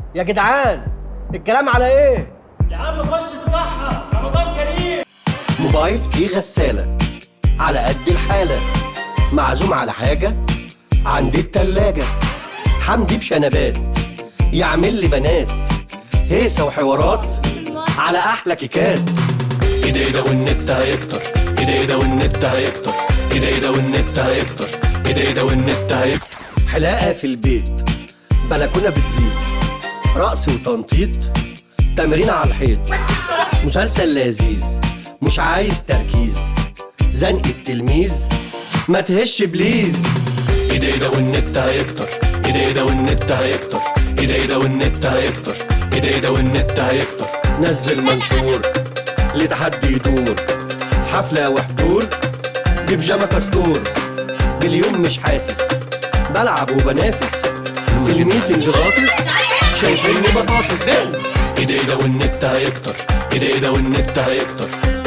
يا جدعان الكلام على ايه يا عم خش تصحى رمضان كريم موبايل فيه غسالة على قد الحالة معزوم على حاجة عندي التلاجة حمدي بشنبات يعمل لي بنات هيصة وحوارات على أحلى كيكات ايه ده ايه ده والنت هيكتر ايه ده ايه ده والنت هيكتر ايه ده ايه ده والنت هيكتر ايه ده ايه ده والنت هيكتر حلاقة في البيت بلكونة بتزيد رقص وتنطيط تمرين على الحيط مسلسل لذيذ مش عايز تركيز زنق التلميذ ما تهش بليز ايه ده ايه ده والنت هيكتر ايه ده ايه ده والنت هيكتر ايه ده ايه ده والنت هيكتر ايه ده ايه ده والنت هيكتر نزل منشور لتحدي يدور حفلة وحضور ببيجامة كاستور باليوم مش حاسس بلعب وبنافس في الميتنج غاطس شايفيني بطاطس ايه ده ايه ده والنت هيكتر ايه ده ايه ده والنت هيكتر